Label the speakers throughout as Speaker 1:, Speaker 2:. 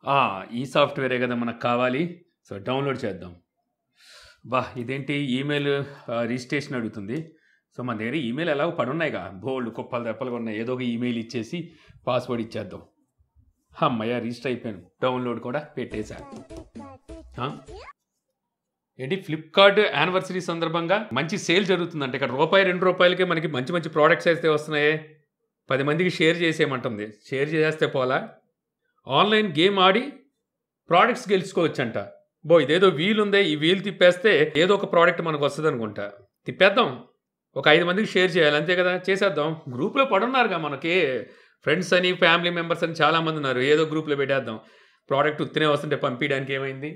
Speaker 1: ఆ! ఈ సాఫ్ట్‌వేరే గదా మనకు కావాలి. సో, డౌన్‌లోడ్ చేద్దాం. అబ్బా! ఇదేంటి ఈమెయిల్ ఆహ్, రిజిస్ట్రేషన్ అడుగుతుంది. సో, మన దగ్గర ఈమెయిల్ ఎలాగో పడున్నాయిగా. బోలెడు కుప్పలు తెప్పలుగా ఉన్నాయి. ఏదో ఒక ఈమెయిల్ ఇచ్చేసి పాస్‌వర్డ్ ఇచ్చేద్దాం. హమ్మయ్య! రిజిస్టర్ అయిపోయాను. డౌన్‌లోడ్ కూడా పెట్టేసా. ఆ! ఏంటి ఫ్లిప్‌కార్ట్ యానివర్సరీ సందర్భంగా మంచి సేల్ జరుగుతుందంట. ఇక్కడ రూపాయి, రూ. 2 మనకి మంచి మంచి ప్రొడక్ట్స్ అయితే వస్తున్నాయే. 10 మందికి షేర్ చేసేయమంటుంది. షేర్ చేసేస్తే పోలా? ఆన్‌లైన్ గేమ్ ఆడి ప్రొడక్ట్స్ గెలుచుకోవచ్చంట. అబ్బో! ఇదేదో వీల్ ఉందే. ఈ వీల్ తిప్పేస్తే ఏదో ఒక ప్రొడక్ట్ మనకు వస్తదనుకుంటా. తిప్పేద్దాం. ఒక 5 మందికి షేర్ చేయాలి. అంతే కదా! చేసేద్దాం. గ్రూప్‌లో పడున్నారుగా మనకి. ఫ్రెండ్స్ అని, ఫ్యామిలీ మెంబర్స్ అని చాలామంది ఉన్నారు. ఏదో గ్రూప్‌లో పెట్టేద్దాం. ప్రొడక్ట్ ఉత్తినే వస్తుంటే పంపియడానికి ఏమైంది?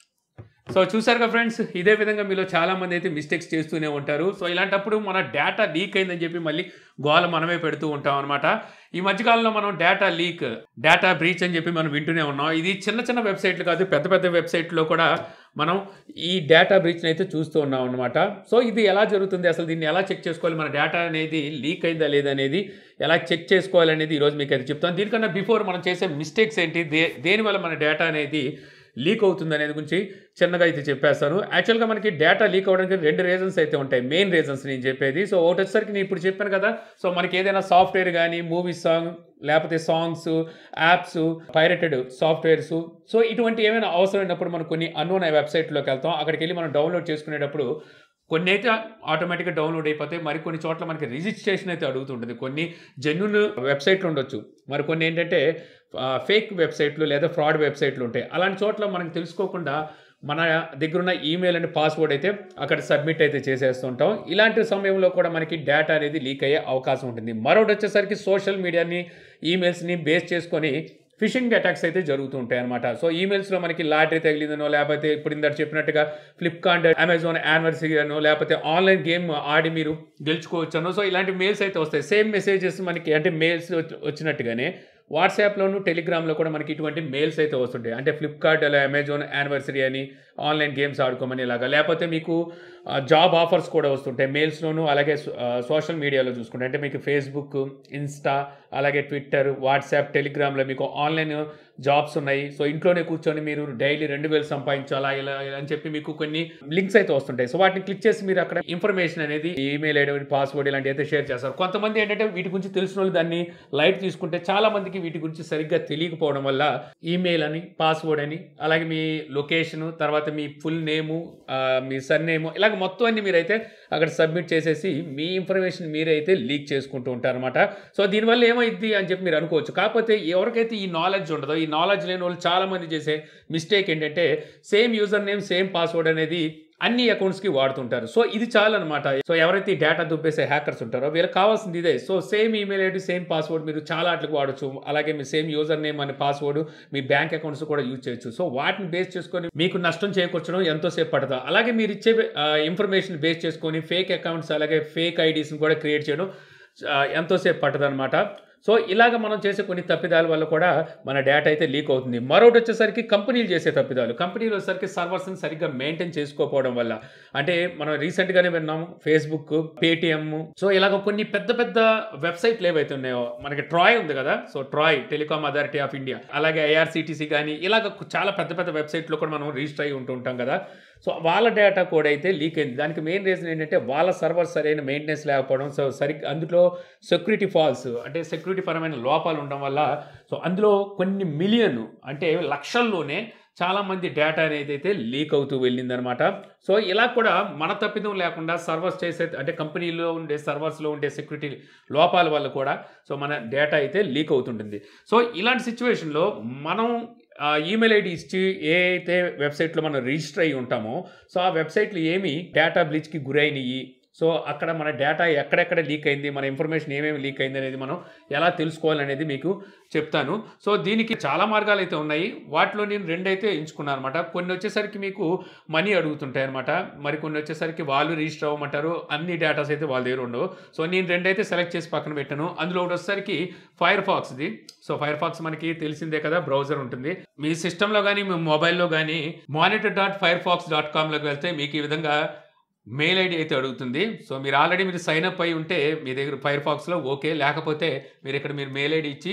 Speaker 1: సో, చూసారుగా ఫ్రెండ్స్. ఇదే విధంగా మీలో చాలామంది అయితే మిస్టేక్స్ చేస్తూనే ఉంటారు. సో, ఇలాంటప్పుడు మన డేటా లీక్ అయిందని చెప్పి మళ్ళీ గోల మనమే పెడుతూ ఉంటాం అనమాట. ఈ మధ్య కాలంలో మనం డేటా లీక్, డేటా బ్రీచ్ అని చెప్పి మనం వింటూనే ఉన్నాం. ఇది చిన్న చిన్న వెబ్‌సైట్‌లు కాదు. పెద్ద పెద్ద వెబ్‌సైట్‌లో కూడా మనం ఈ డేటా బ్రీచ్‌ని అయితే చూస్తూ ఉన్నాం అనమాట. సో, ఇది ఎలా జరుగుతుంది? అసలు దీన్ని ఎలా చెక్ చేసుకోవాలి? మన డేటా అనేది లీక్ అయిందా లేదా అనేది ఎలా చెక్ చేసుకోవాలనేది ఈరోజు మీకైతే చెప్తాను. దీనికన్నా బిఫోర్ మనం చేసే మిస్టేక్స్ ఏంటి? దే దేనివల్ల మన డేటా అనేది లీక్ అవుతుంది అనేది గురించి చిన్నగా అయితే చెప్పేస్తాను. యాక్చువల్‌గా మనకి డేటా లీక్ అవ్వడానికి 2 రీజన్స్ అయితే ఉంటాయి. మెయిన్ రీజన్స్ నేను చెప్పేది. సో, ఒకటొచ్చేసరికి నేను ఇప్పుడు చెప్పాను కదా! సో, మనకి ఏదైనా సాఫ్ట్‌వేర్ గాని, మూవీ సాంగ్ లేపోతే songs, apps, pirated softwares so, ఇటువంటి ఏమైనా అవసరమైనప్పుడు మనం కొన్ని అన్‌నోన్ వెబ్‌సైట్‌లోకి వెళ్తాం. అక్కడికెళ్ళి మనం డౌన్‌లోడ్ చేసుకునేటప్పుడు కొన్నైతే ఆటోమేటిక్‌గా డౌన్‌లోడ్ అయిపోతాయి. మరి కొన్ని చోట్ల మనకి రిజిస్ట్రేషన్ అయితే అడుగుతుంటది. కొన్ని జెన్యూన్ వెబ్‌సైట్‌లు ఉండొచ్చు. మరి కొన్ని ఏంటంటే ఆహ్, ఫేక్ వెబ్‌సైట్‌లు లేదా ఫ్రాడ్ వెబ్‌సైట్‌లు ఉంటాయి. అలాంటి చోట్ల మనకు తెలుసుకోకుండా మన దగ్గరున్న ఈమెయిల్ అండ్ పాస్‌వర్డ్ అయితే అక్కడ సబ్మిట్ అయితే చేసేస్తుంటాం. ఇలాంటి సమయంలో కూడా మనకి డేటా అనేది లీక్ అయ్యే అవకాశం ఉంటుంది. మరొకటొచ్చేసరికి సోషల్ మీడియాని, ఈమెయిల్స్‌ని బేస్ చేసుకొని ఫిషింగ్ అటాక్స్ అయితే జరుగుతూ ఉంటాయన్నమాట. సో, ఈమెయిల్స్‌లో మనకి లాటరీ తగిలిందనో, లేపోతే ఇప్పుడు ఇందాక చెప్పినట్టుగా ఫ్లిప్‌కార్ట్, అమెజాన్ యానివర్సరీ అనో, లేపోతే ఆన్‌లైన్ గేమ్ ఆడి మీరు గెలుచుకోవచ్చనో, సో, ఇలాంటి మెయిల్స్ అయితే వస్తాయి. సేమ్ మెసేజెస్ మనకి అంటే మెయిల్స్ వచ్చి వచ్చినట్టుగానే వాట్సాప్‌లోను, టెలిగ్రామ్‌లో కూడా మనకి ఇటువంటి మెయిల్స్ అయితే వస్తుంటాయి. అంటే ఫ్లిప్‌కార్ట్ అలా అమెజాన్ యానివర్సరీ అని, ఆన్‌లైన్ గేమ్స్ ఆడుకోమని ఇలాగా. లేపోతే మీకు ఆహ్, జాబ్ ఆఫర్స్ కూడా వస్తుంటాయి. మెయిల్స్‌లోను అలాగే సో ఆహ్, సోషల్ మీడియాలో చూసుకుంటే అంటే మీకు ఫేస్‌బుక్, ఇన్‌స్టా అలాగే ట్విట్టర్, వాట్సాప్, టెలిగ్రామ్‌లో మీకు ఆన్‌లైన్ జాబ్స్ ఉన్నాయి. సో, ఇంట్లోనే కూర్చొని మీరు డైలీ 2000 సంపాదించాలా ఇలా ఇలా అని చెప్పి మీకు కొన్ని లింక్స్ అయితే వస్తుంటాయి. సో, వాటిని క్లిక్ చేసి మీరు అక్కడ ఇన్ఫర్మేషన్ అనేది ఈమెయిల్ ఐడీ, పాస్‌వర్డ్ ఇలాంటివి అయితే షేర్ చేస్తారు. కొంతమంది ఏంటంటే వీటి గురించి తెలిసినోళ్ళు దాన్ని లైట్ తీసుకుంటే చాలా మందికి వీటి గురించి సరిగ్గా తెలియకపోవడం వల్ల ఈమెయిల్ అని, పాస్‌వర్డ్ అని, అలాగే మీ లొకేషను, తర్వాత మీ ఫుల్ నేము, ఆహ్, మీ సర్‌నేము ఇలాగ మొత్తం అన్ని మీరైతే అక్కడ సబ్మిట్ చేసేసి మీ ఇన్ఫర్మేషన్ మీరే అయితే లీక్ చేసుకుంటూ ఉంటారనమాట. సో, దీనివల్ల ఏమైద్ది అని చెప్పి మీరు అనుకోవచ్చు. కాకపోతే ఎవరికైతే ఈ నాలెడ్జ్ ఉండదో, ఈ నాలెడ్జ్ లేనోళ్ళు చాలామంది చేసే మిస్టేక్ ఏంటంటే same user name, same password అనేది అన్ని అకౌంట్స్‌కి వాడుతుంటారు. సో, ఇది చాలనమాట. సో, ఎవరైతే ఈ డేటా దుబ్బేసే హ్యాకర్స్ ఉంటారో వీళ్ళకి కావాల్సింది ఇదే. So, same email ID, same password మీరు చాలా ఆటిలకి వాడొచ్చు. అలాగే మీ సేమ్ యూజర్ నేమ్ అనే పాస్‌వర్డ్ మీ బ్యాంక్ అకౌంట్స్ కూడా యూజ్ చేయొచ్చు. సో, వాటిని బేస్ చేసుకొని మీకు నష్టం చేకూర్చడం ఎంతో సేపు పడదు. అలాగే మీరు ఇచ్చే ఆహ్, ఇన్ఫర్మేషన్ బేస్ చేసుకొని ఫేక్ అకౌంట్స్ అలాగే ఫేక్ ఐడీస్‌ని కూడా క్రియేట్ చేయడం ఆహ్, ఎంతో సేపు పట్టదనమాట. సో, ఇలాగ మనం చేసే కొన్ని తప్పిదాల వల్ల కూడా మన డేటా అయితే లీక్ అవుతుంది. మరొకటొచ్చేసరికి కంపెనీలు చేసే తప్పిదాలు. కంపెనీలు వచ్చేసరికి సర్వర్స్‌ని సరిగ్గా మెయింటైన్ చేసుకోకపోవడం వల్ల. అంటే మనం రీసెంట్‌గానే విన్నాము ఫేస్‌బుక్, పేటీఎమ్ సో, ఇలాగ కొన్ని పెద్ద పెద్ద వెబ్‌సైట్‌లు ఏవైతే ఉన్నాయో మనకి ట్రాయ్ ఉంది కదా! So, TRAI telecom authority of India అలాగే ఐఆర్‌సీటీసీ గాని ఇలాగ చాలా పెద్ద పెద్ద వెబ్‌సైట్‌లో కూడా మనం రిజిస్టర్ అయ్యి ఉంటూ ఉంటాం కదా! సో, వాళ్ళ డేటా కూడా అయితే లీక్ అయింది. దానికి మెయిన్ రీజన్ ఏంటంటే వాళ్ళ సర్వర్ సరైన మెయింటెనెన్స్ లేకపోవడం. సో, సరిగ్గా అందులో సెక్యూరిటీ ఫాల్స్ అంటే సెక్యూరిటీ పరమైన లోపాలు ఉండడం వల్ల సో, అందులో కొన్ని మిలియన్ అంటే లక్షల్లోనే చాలామంది డేటా అనేది అయితే లీక్ అవుతూ వెళ్ళిందనమాట. సో, ఇలా కూడా మన తప్పిదం లేకుండా సర్వర్స్ చేసే అంటే కంపెనీలో ఉండే సర్వర్స్‌లో ఉండే సెక్యూరిటీ లోపాల వల్ల కూడా సో, మన డేటా అయితే లీక్ అవుతుంటుంది. సో, ఇలాంటి సిట్యుయేషన్‌లో మనం ఆహ్, ఈమెయిల్ ఐడీ ఇచ్చి ఏ అయితే వెబ్‌సైట్‌లో మనం రిజిస్టర్ అయ్యి ఉంటామో సో, ఆ వెబ్‌సైట్‌లు ఏమి డేటా బ్లీచ్‌కి గురైనయి. సో, అక్కడ మన డేటా ఎక్కడెక్కడ లీక్ అయింది, మన ఇన్ఫర్మేషన్ ఏమేమి లీక్ అయింది అనేది మనం ఎలా తెలుసుకోవాలనేది మీకు చెప్తాను. సో, దీనికి చాలా మార్గాలైతే ఉన్నాయి. వాటిలో నేను 2 అయితే ఎంచుకున్నాననమాట. కొన్ని వచ్చేసరికి మీకు మనీ అడుగుతుంటాయనమాట. మరి కొన్ని వచ్చేసరికి వాళ్ళు రిజిస్టర్ అవ్వమంటారు. అన్ని డేటాస్ అయితే వాళ్ళ దగ్గర ఉండవు. సో, నేను 2 అయితే సెలెక్ట్ చేసి పక్కన పెట్టాను. అందులో ఒకటొచ్చేసరికి ఫైర్ ఫాక్స్‌ది. సో, ఫైర్ ఫాక్స్ మనకి తెలిసిందే కదా! బ్రౌజర్ ఉంటుంది. మీ సిస్టమ్‌లో గాని, మీ మొబైల్‌లో గాని monitor dot Firefox dot కామ్‌లోకి వెళ్తే మీకు ఈ విధంగా మెయిల్ ఐడీ అయితే అడుగుతుంది. సో, మీరు ఆల్రెడీ మీరు సైన్ అప్ అయ్యి ఉంటే మీ దగ్గర ఫైర్ ఫాక్స్‌లో ఓకే. లేకపోతే మీరు ఇక్కడ మీరు మెయిల్ ఐడీ ఇచ్చి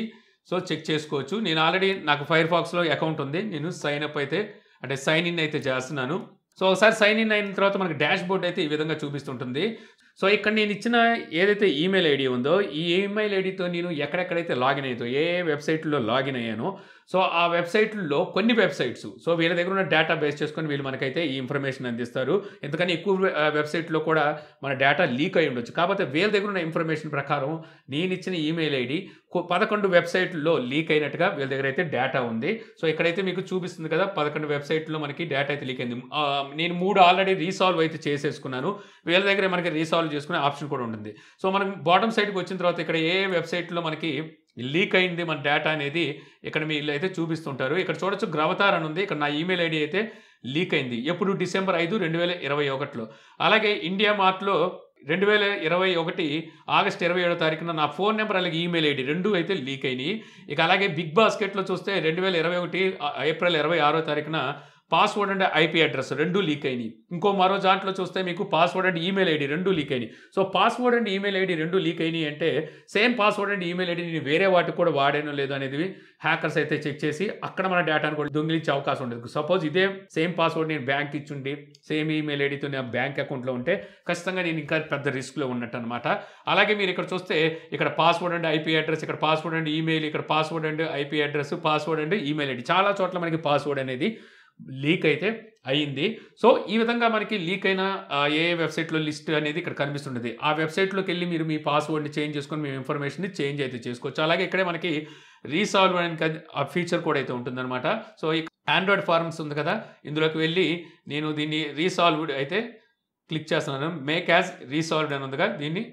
Speaker 1: సో చెక్ చేసుకోవచ్చు నేను ఆల్రెడీ నాకు ఫైర్ ఫాక్స్లో అకౌంట్ ఉంది నేను సైన్ అప్ అయితే అంటే సైన్ ఇన్ అయితే చేస్తున్నాను సో ఒకసారి సైన్ ఇన్ అయిన తర్వాత మనకి డాష్ బోర్డ్ అయితే ఈ విధంగా చూపిస్తుంటుంది సో ఇక్కడ నేను ఇచ్చిన ఏదైతే ఈమెయిల్ ఐడి ఉందో ఈ ఈమెయిల్ ఐడితో నేను ఎక్కడెక్కడైతే లాగిన్ అయ్యిందో ఏ వెబ్సైట్లో లాగిన్ అయ్యానో సో ఆ వెబ్సైట్లో కొన్ని వెబ్సైట్స్ సో వీళ్ళ దగ్గర ఉన్న డేటా బేస్ చేసుకొని వీళ్ళు మనకైతే ఈ ఇన్ఫర్మేషన్ అందిస్తారు ఎందుకని ఎక్కువ వెబ్సైట్లో కూడా మన డేటా లీక్ అయి ఉండొచ్చు కాకపోతే వీళ్ళ దగ్గర ఉన్న ఇన్ఫర్మేషన్ ప్రకారం నేను ఇచ్చిన ఈమెయిల్ ఐడి పదకొండు వెబ్సైట్లో లీక్ అయినట్టుగా వీళ్ళ దగ్గర అయితే డేటా ఉంది సో ఇక్కడైతే మీకు చూపిస్తుంది కదా పదకొండు వెబ్సైట్లో మనకి డేటా అయితే లీక్ అయింది ఆ, నేను మూడు ఆల్రెడీ రీసాల్వ్ అయితే చేసేసుకున్నాను వీళ్ళ దగ్గర మనకి రీసాల్వ్ చేసుకునే ఆప్షన్ కూడా ఉంటుంది సో మనం బాటమ్ సైడ్కి వచ్చిన తర్వాత ఇక్కడ ఏ వెబ్సైట్లో మనకి లీక్ అయింది మన డేటా అనేది ఇక్కడ వీళ్ళు అయితే చూపిస్తుంటారు ఇక్కడ చూడొచ్చు గ్రవతార్ అని ఉంది ఇక్కడ నా ఈమెయిల్ ఐడి అయితే లీక్ అయింది ఎప్పుడు డిసెంబర్ ఐదు రెండు వేల ఇరవై ఒకటిలో అలాగే ఇండియా మార్ట్లో రెండు వేల ఇరవై ఒకటి ఆగస్ట్ ఇరవై ఏడో తారీఖున నా ఫోన్ నెంబర్ అలాగే ఈమెయిల్ ఐడి రెండు అయితే లీక్ అయినాయి ఇక అలాగే బిగ్ బాస్కెట్లో చూస్తే రెండు వేల ఇరవై ఒకటి ఏప్రిల్ ఇరవై ఆరో తారీఖున పాస్వర్డ్ అండ్ ఐపీ అడ్రస్ రెండు లీక్ అయినాయి ఇంకో మరో దాంట్లో చూస్తే మీకు పాస్వర్డ్ అండ్ ఈమెయిల్ ఐడి రెండు లీక్ అయినాయి so password and email ID రెండు లీక్ అయినాయి అంటే same password and email ID నేను వేరే వాటికి కూడా వాడానో లేదో అనేది హ్యాకర్స్ అయితే చెక్ చేసి అక్కడ మన డేటాను కూడా దొంగిలించే అవకాశం ఉండదు సపోజ్ ఇదే సేమ్ పాస్వర్డ్ నేను బ్యాంక్ ఇచ్చుండి సేమ్ ఈమెయిల్ ఐడితో నా బ్యాంక్ అకౌంట్లో ఉంటే ఖచ్చితంగా నేను ఇంకా పెద్ద రిస్క్లో ఉన్నట్టు అనమాట అలాగే మీరు ఇక్కడ చూస్తే ఇక్కడ పాస్వర్డ్ అండ్ ఐపీ అడ్రస్ ఇక్కడ పాస్వర్డ్ అండ్ ఈమెయిల్ ఇక్కడ password and IP address password and email ID చాలా చోట్ల మనకి పాస్వర్డ్ అనేది లీక్ అయితే అయ్యింది సో ఈ విధంగా మనకి లీక్ అయిన ఆ, ఏ ఏ వెబ్సైట్లో లిస్ట్ అనేది ఇక్కడ కనిపిస్తుంటుంది ఆ వెబ్సైట్లోకి వెళ్ళి మీరు మీ పాస్వర్డ్ని చేంజ్ చేసుకొని మీ ఇన్ఫర్మేషన్ని చేంజ్ అయితే చేసుకోవచ్చు అలాగే ఇక్కడే మనకి రీసాల్వ్ అనే ఆ ఫీచర్ కూడా అయితే ఉంటుందన్నమాట సో ఈ ఆండ్రాయిడ్ ఫార్మ్స్ ఉంది కదా ఇందులోకి వెళ్ళి నేను దీన్ని రీసాల్వ్డ్ అయితే క్లిక్ చేస్తున్నాను మేక్ యాజ్ రీసాల్వ్డ్ అని ఉందిగా దీన్ని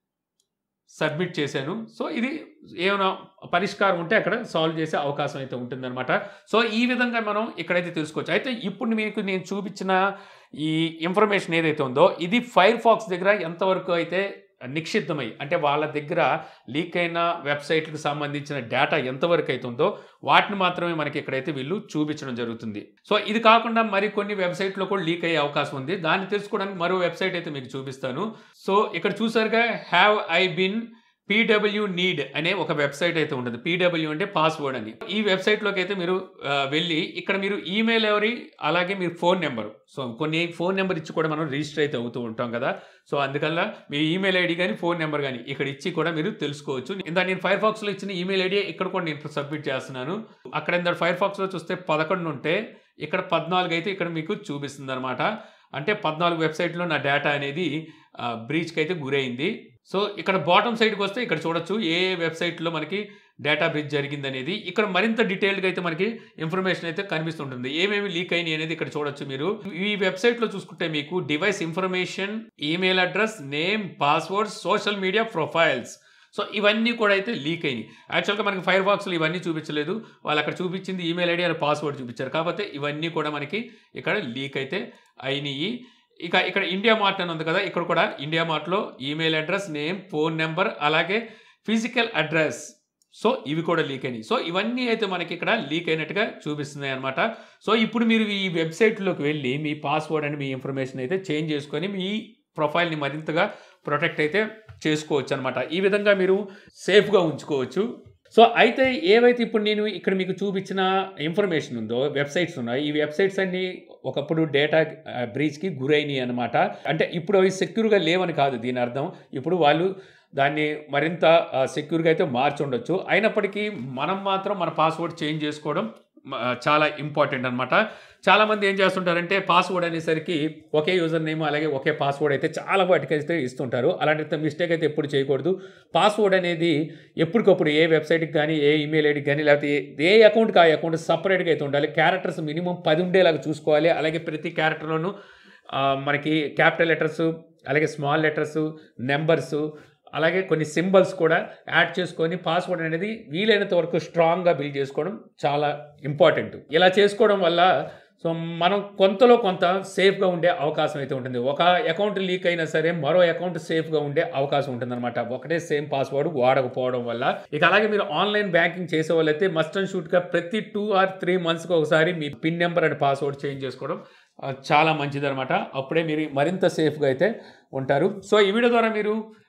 Speaker 1: సబ్మిట్ చేశాను సో ఇది ఏమైనా పరిష్కారం ఉంటే అక్కడ సాల్వ్ చేసే అవకాశం అయితే ఉంటుందన్నమాట సో ఈ విధంగా మనం ఇక్కడైతే తెలుసుకోవచ్చు అయితే ఇప్పుడు మీకు నేను చూపించిన ఈ ఇన్ఫర్మేషన్ ఏదైతే ఉందో ఇది ఫైర్ ఫాక్స్ దగ్గర ఎంతవరకు అయితే నిక్షిప్తమై అంటే వాళ్ళ దగ్గర లీక్ అయిన వెబ్సైట్కి సంబంధించిన డేటా ఎంతవరకు అయితే ఉందో వాటిని మాత్రమే మనకి ఇక్కడైతే వీళ్ళు చూపించడం జరుగుతుంది సో ఇది కాకుండా మరి కొన్ని వెబ్సైట్లో కూడా లీక్ అయ్యే అవకాశం ఉంది దాన్ని తెలుసుకోవడానికి మరో వెబ్సైట్ అయితే మీకు చూపిస్తాను సో ఇక్కడ చూసారుగా have I been pwned అనే ఒక వెబ్సైట్ అయితే ఉంటుంది పీడబ్ల్యూ అంటే పాస్వర్డ్ అని ఈ వెబ్సైట్లోకి అయితే మీరు ఆ, వెళ్ళి ఇక్కడ మీరు ఈమెయిల్ ఎవరి అలాగే మీరు ఫోన్ నెంబర్ సో కొన్ని ఫోన్ నెంబర్ ఇచ్చి కూడా మనం రిజిస్టర్ అయితే అవుతూ ఉంటాం కదా సో అందుకల్లా మీ ఈమెయిల్ ఐడి కానీ ఫోన్ నెంబర్ కానీ ఇక్కడ ఇచ్చి కూడా మీరు తెలుసుకోవచ్చు ఇందా నేను ఫైర్ ఫాక్స్లో ఇచ్చిన ఈమెయిల్ ఐడి ఇక్కడ కూడా నేను సబ్మిట్ చేస్తున్నాను అక్కడ ఇంత ఫైర్ ఫాక్స్లో చూస్తే పదకొండు ఉంటే ఇక్కడ పద్నాలుగు అయితే ఇక్కడ మీకు చూపిస్తుంది అనమాట అంటే పద్నాలుగు వెబ్సైట్లో నా డేటా అనేది బ్రీచ్కి అయితే గురైంది సో ఇక్కడ బాటమ్ సైడ్కి వస్తే ఇక్కడ చూడొచ్చు ఏ ఏ వెబ్సైట్లో మనకి డేటా బ్రీచ్ జరిగింది అనేది ఇక్కడ మరింత డీటెయిల్గా అయితే మనకి ఇన్ఫర్మేషన్ అయితే కనిపిస్తుంటుంది ఏమేమి లీక్ అయినాయి అనేది ఇక్కడ చూడొచ్చు మీరు ఈ వెబ్సైట్లో చూసుకుంటే మీకు device information email address name password social media profiles so ఇవన్నీ కూడా అయితే లీక్ అయినాయి యాక్చువల్గా మనకి ఫైర్ బాక్స్లో ఇవన్నీ చూపించలేదు వాళ్ళు అక్కడ చూపించింది ఈమెయిల్ ఐడి అని పాస్వర్డ్ చూపించారు కాకపోతే ఇవన్నీ కూడా మనకి ఇక్కడ లీక్ అయితే అయినాయి ఇక ఇక్కడ ఇండియా మార్ట్ అని ఉంది కదా ఇక్కడ కూడా ఇండియా మార్ట్లో email address name phone number అలాగే ఫిజికల్ అడ్రస్ సో ఇవి కూడా లీక్ అయినాయి సో ఇవన్నీ అయితే మనకి ఇక్కడ లీక్ అయినట్టుగా చూపిస్తున్నాయి అనమాట సో ఇప్పుడు మీరు ఈ వెబ్సైట్లోకి వెళ్ళి మీ పాస్వర్డ్ అండ్ మీ ఇన్ఫర్మేషన్ అయితే చేంజ్ చేసుకొని మీ ప్రొఫైల్ని మరింతగా ప్రొటెక్ట్ అయితే చేసుకోవచ్చు అనమాట ఈ విధంగా మీరు సేఫ్గా ఉంచుకోవచ్చు సో అయితే ఏవైతే ఇప్పుడు నేను ఇక్కడ మీకు చూపించిన ఇన్ఫర్మేషన్ ఉందో వెబ్సైట్స్ ఉన్నాయి ఈ వెబ్సైట్స్ అన్ని ఒకప్పుడు డేటా బ్రీచ్కి గురైనాయి అనమాట అంటే ఇప్పుడు అవి సెక్యూర్గా లేవని కాదు దీని అర్థం ఇప్పుడు వాళ్ళు దాన్ని మరింత సెక్యూర్గా అయితే మార్చి ఉండొచ్చు అయినప్పటికీ మనం మాత్రం మన పాస్వర్డ్ చేంజ్ చేసుకోవడం మ- చాలా ఇంపార్టెంట్ అనమాట చాలామంది ఏం చేస్తుంటారంటే పాస్వర్డ్ అనేసరికి ఒకే యూజర్ నేమ్ అలాగే ఒకే పాస్వర్డ్ అయితే చాలా వాటికి అయితే ఇస్తుంటారు అలాంటి మిస్టేక్ అయితే ఎప్పుడు చేయకూడదు పాస్వర్డ్ అనేది ఎప్పటికప్పుడు ఏ వెబ్సైట్కి కానీ ఏ ఈమెయిల్ ఐడికి కానీ లేకపోతే ఏ- ఏ అకౌంట్కి ఆ అకౌంట్ సపరేట్గా అయితే ఉండాలి క్యారెక్టర్స్ మినిమం పది ఉండేలాగా చూసుకోవాలి అలాగే ప్రతి క్యారెక్టర్లోనూ ఆ, మనకి క్యాపిటల్ లెటర్స్ అలాగే స్మాల్ లెటర్స్ నెంబర్స్ అలాగే కొన్ని సింబల్స్ కూడా యాడ్ చేసుకొని పాస్వర్డ్ అనేది వీలైనంత వరకు స్ట్రాంగ్గా బిల్డ్ చేసుకోవడం చాలా ఇంపార్టెంట్ ఇలా చేసుకోవడం వల్ల సో మనం కొంతలో కొంత సేఫ్గా ఉండే అవకాశం అయితే ఉంటుంది ఒక అకౌంట్ లీక్ అయినా సరే మరో అకౌంట్ సేఫ్గా ఉండే అవకాశం ఉంటుంది అనమాట ఒకటే సేమ్ పాస్వర్డ్ వాడకపోవడం వల్ల ఇక అలాగే మీరు ఆన్లైన్ బ్యాంకింగ్ చేసే వాళ్ళైతే మస్ట్ అండ్ షూట్గా ప్రతి టూ ఆర్ త్రీ మంత్స్కి ఒకసారి మీ pin number and password change చేసుకోవడం ఆ, చాలా మంచిదన్నమాట అప్పుడే మీరు మరింత సేఫ్గా అయితే ఉంటారు సో ఈ వీడియో ద్వారా మీరు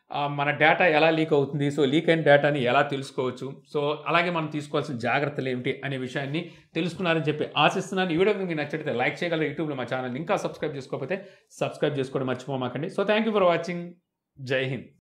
Speaker 1: ఆ, మన డేటా ఎలా లీక్ అవుతుంది సో లీక్ అయిన డేటాని ఎలా తెలుసుకోవచ్చు సో అలాగే మనం తీసుకోవాల్సిన జాగ్రత్తలు ఏమిటి అనే విషయాన్ని తెలుసుకున్నారని చెప్పి ఆశిస్తున్నాను ఈ వీడియో మీకు నచ్చితే లైక్ చేయగలరు యూట్యూబ్లో మా ఛానల్ ఇంకా సబ్స్క్రైబ్ చేసుకోకపోతే సబ్స్క్రైబ్ చేసుకోవడం మర్చిపోమాకండి so thank you for watching జై హింద్